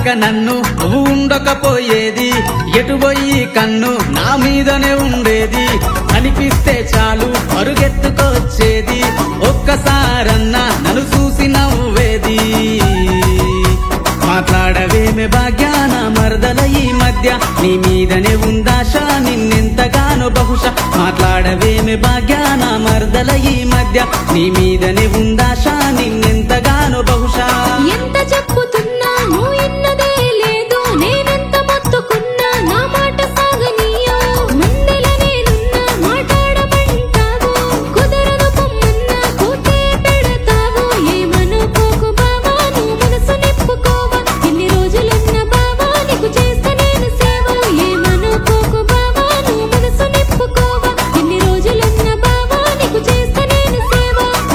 నన్ను నువ్వు ఉండకపోయేది ఎటు పోయి కన్ను నా మీదనే ఉండేది అనిపిస్తే చాలు అరుగెత్తుకొచ్చేది ఒక్కసారన్నా నన్ను చూసి నవ్వేది మాట్లాడవేమే భాగ్యాన మరదల ఈ మధ్య నీ మీదనే ఉందాశ నిన్నెంతగానో బహుశా మాట్లాడవేమే భాగ్యాన మరదల ఈ మధ్య నీ మీదనే ఉందాశ నిన్నెంతగానో బహుశా ఎంత చెప్పుతున్నా నువ్వు ఇన్నదే లేదు నేనెంత మొత్తుకున్నా నా మాట సాగనీయో ముందెల నేనున్నా మాట్లాడమంటావు కుదరదు పొమ్మన్నా కూతే పెడతావు ఏమనుకోకు బావా నువ్వు మనసు నిప్పుకోవా ఇన్ని రోజులున్న బావా నీకు చేస్తా నేను సేవ ఏమనుకోకు బావా నువ్వు మనసు నిప్పుకోవా ఇన్ని రోజులున్న బావా నీకు చేస్తా నేను సేవ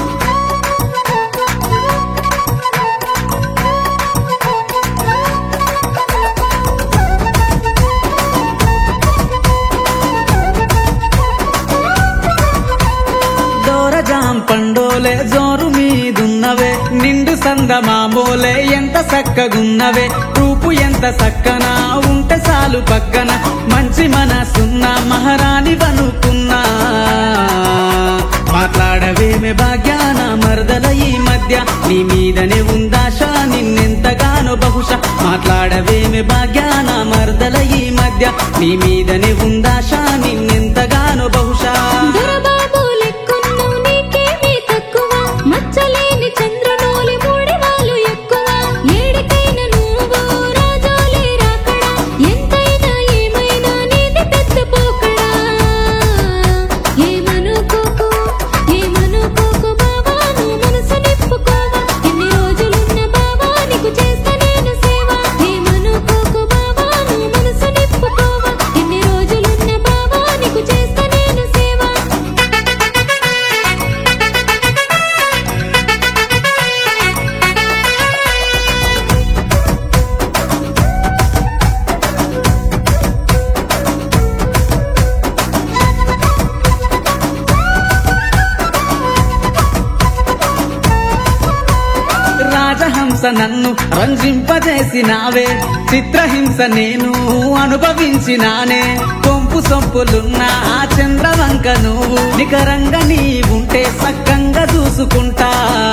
దోరజాం పండోలే జోరు మీదున్నవే నిండు సంద మామూలే ఎంత సక్కగున్నవే రూపు ఎంత సక్కనా ఉంటే చాలు పక్కన మంచి మనసున్న మహారాణి వనుకున్నా మాట్లాడవేమే భాగ్యాన మరదల ఈ మధ్య నీ మీదనే ఉందాశ నిన్నెంతగానో బహుశా మాట్లాడవేమే భాగ్యాన మరదల ఈ మధ్య నీ మీదనే ఉందాశ నిన్నెంతగానో బహుశా దొరబాబు లెక్కున్నావు నీకేమీ తక్కువ మచ్చలేని చంద్రనోలి మూడి వాళ్ళు ఎక్కువ ఏడికైన నువ్వు రాజోలే రాకడా ఎంతైనా ఏమైనా నీది పెద్ద పోకడా ఏమనుకోకు ఏమనుకోకు బావా నువ్వు మనసు నిప్పుకోవా ఎన్ని రోజులున్న బావా నీకు చేస్తా నేను సేవ ఏమనుకోకు బావా నువ్వు మనసు నిప్పుకోవా ఎన్ని రోజులున్న బావా నీకు చేస్తా నేను సేవ రాజహంస నన్ను రంజింపజేసినావే చిత్రహింస నేను అనుభవించినానే కొంపు సొంపులున్న ఆ చంద్రవంక నువ్వు నికరంగా నీవుంటే సక్కంగా చూసుకుంటా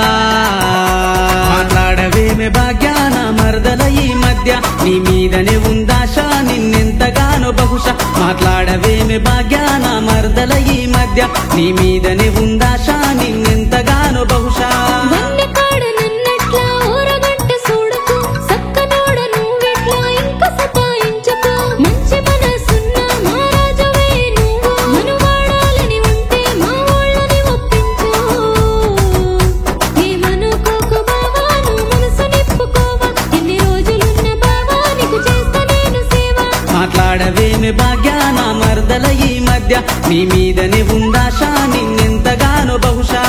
మాట్లాడవేమే భాగ్యాన మరదల ఈ మధ్య నీ మీదనే ఉందాశ నిన్నెంతగానో బహుశా మాట్లాడవేమే భాగ్యాన మరదల ఈ మధ్య నీ మీదనే ఉందాశ నిన్నెంతగానో బహుశా వన్నె కాడ నన్నట్లా ఊరగంట చూడకు సక్కనోడ నువ్వెట్లా ఇంక సతాయించకు మంచి మనసున్న మా రాజవే నువ్వు మనువాడాలని ఉంటే మా ఊళ్ళని ఒప్పించు ఏమనుకోకు బావా నువ్వు మనసు నిప్పుకోవా ఎన్ని రోజులున్న బావా నీకు చేస్తా నేను సేవ మాట్లాడవేమి భాగ్యాన మరదల ఈ మధ్య నీ మీదనే ఉందాశ నిన్నెంతగానో బహుశా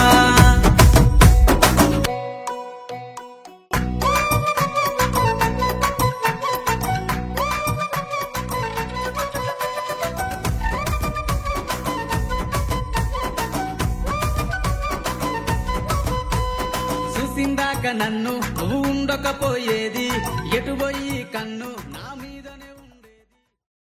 చూసిందాక నన్ను నువ్వు ఉండకపోయేది ఎటు పోయి